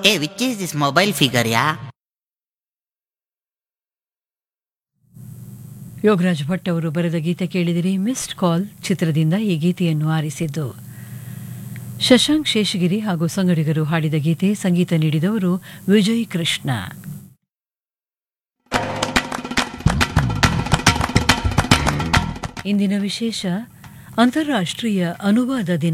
Hey, which is this mobile figure, yeah? Yogaraj Bhat ಅವರು ಬರೆದ ಗೀತೆ ಕೇಳಿದಿರಿ ಮಿಸ್ಡ್ ಕಾಲ್ ಚಿತ್ರದಿಂದ ಈ ಗೀತೆಯನ್ನು ಆರಿಸಿದ್ದು ಶಶಾಂಕ್ ಶೇಷಗಿರಿ ಹಾಗೂ ಸಂಗಡಿಗರು ಹಾಡಿದ ಗೀತೆ ಸಂಗೀತ ನೀಡಿದವರು ವಿಜಯ್ ಕೃಷ್ಣ ಇಂದಿನ ವಿಶೇಷ ಅಂತಾರಾಷ್ಟ್ರೀಯ ಅನುವಾದ ದಿನ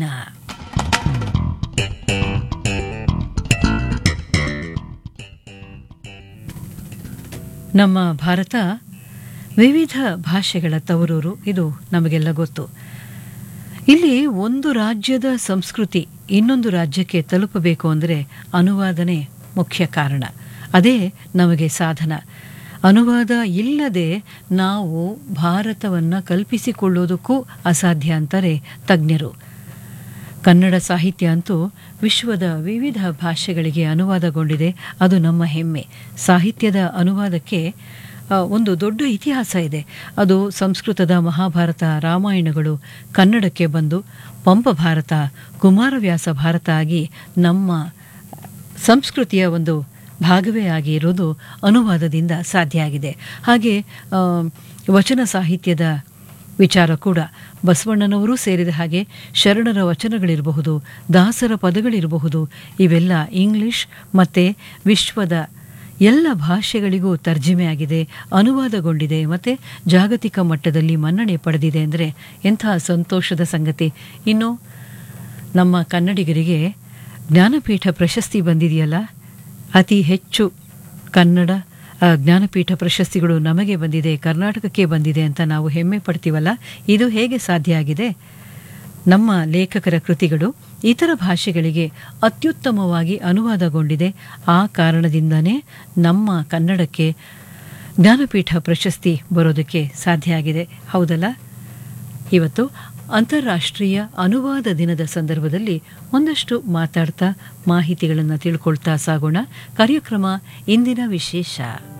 ನಮ್ಮ ಭಾರತ ವಿವಿಧ ಭಾಷೆಗಳ ತವರೂರು ಇದು ನಮಗೆಲ್ಲ ಗೊತ್ತು ಇಲ್ಲಿ ಒಂದು ರಾಜ್ಯದ ಸಂಸ್ಕೃತಿ ಇನ್ನೊಂದು ರಾಜ್ಯಕ್ಕೆ ತಲುಪಬೇಕು ಅಂದರೆ ಅನುವಾದನೆ ಮುಖ್ಯ ಕಾರಣ ಅದೇ ನಮಗೆ ಸಾಧನ ಅನುವಾದ ಇಲ್ಲದೆ ನಾವು ಭಾರತವನ್ನು ಕಲ್ಪಿಸಿಕೊಳ್ಳೋದಕ್ಕೂ ಅಸಾಧ್ಯ ಅಂತಾರೆ ತಜ್ಞರು ಕನ್ನಡ ಸಾಹಿತ್ಯ ಅಂತೂ ವಿಶ್ವದ ವಿವಿಧ ಭಾಷೆಗಳಿಗೆ ಅನುವಾದಗೊಂಡಿದೆ ಅದು ನಮ್ಮ ಹೆಮ್ಮೆ ಸಾಹಿತ್ಯದ ಅನುವಾದಕ್ಕೆ ಆ, ಒಂದು ದೊಡ್ಡ ಇತಿಹಾಸ ಇದೆ ಅದು ಸಂಸ್ಕೃತದ ಮಹಾಭಾರತ ರಾಮಾಯಣಗಳು ಕನ್ನಡಕ್ಕೆ ಬಂದು ಪಂಪ ಭಾರತ ಕುಮಾರವ್ಯಾಸ ಭಾರತ ಆಗಿ ನಮ್ಮ ಸಂಸ್ಕೃತಿಯ ಒಂದು ಭಾಗವೇ ಆಗಿರೋದು ಅನುವಾದದಿಂದ ಸಾಧ್ಯ ಆಗಿದೆ ಹಾಗೆ ಆ, ವಚನ ಸಾಹಿತ್ಯದ ವಿಚಾರ ಕೂಡ ಬಸವಣ್ಣನವರೂ ಸೇರಿದ ಹಾಗೆ ಶರಣರ ವಚನಗಳಿರಬಹುದು ದಾಸರ ಪದಗಳಿರಬಹುದು ಇವೆಲ್ಲ ಇಂಗ್ಲಿಷ್ ಮತ್ತು ವಿಶ್ವದ ಎಲ್ಲ ಭಾಷೆಗಳಿಗೂ ತರ್ಜುಮೆ ಆಗಿದೆ ಅನುವಾದಗೊಂಡಿದೆ ಮತ್ತು ಜಾಗತಿಕ ಮಟ್ಟದಲ್ಲಿ ಮನ್ನಣೆ ಪಡೆದಿದೆ ಅಂದರೆ ಎಂಥ ಸಂತೋಷದ ಸಂಗತಿ ಇನ್ನು ನಮ್ಮ ಕನ್ನಡಿಗರಿಗೆ ಜ್ಞಾನಪೀಠ ಪ್ರಶಸ್ತಿ ಬಂದಿದೆಯಲ್ಲ ಅತಿ ಹೆಚ್ಚು ಕನ್ನಡ ಆ, ಜ್ಞಾನಪೀಠ ಪ್ರಶಸ್ತಿಗಳು ನಮಗೆ ಬಂದಿದೆ ಕರ್ನಾಟಕಕ್ಕೆ ಬಂದಿದೆ ಅಂತ ನಾವು ಹೆಮ್ಮೆ ಪಡ್ತೀವಲ್ಲ ಇದು ಹೇಗೆ ಸಾಧ್ಯ ಆಗಿದೆ ನಮ್ಮ ಲೇಖಕರ ಕೃತಿಗಳು ಇತರ ಭಾಷೆಗಳಿಗೆ ಅತ್ಯುತ್ತಮವಾಗಿ ಅನುವಾದಗೊಂಡಿದೆ ಆ ಕಾರಣದಿಂದನೇ ನಮ್ಮ ಕನ್ನಡಕ್ಕೆ ಜ್ಞಾನಪೀಠ ಪ್ರಶಸ್ತಿ ಬರೋದಕ್ಕೆ ಸಾಧ್ಯ ಆಗಿದೆ ಹೌದಲ್ಲ ಇವತ್ತು ಅಂತಾರಾಷ್ಟ್ರೀಯ ಅನುವಾದ ದಿನದ ಸಂದರ್ಭದಲ್ಲಿ ಒಂದಷ್ಟು ಮಾತಾಡ್ತಾ ಮಾಹಿತಿಗಳನ್ನು ತಿಳ್ಕೊಳ್ತಾ ಸಾಗೋಣ ಕಾರ್ಯಕ್ರಮ ಇಂದಿನ ವಿಶೇಷ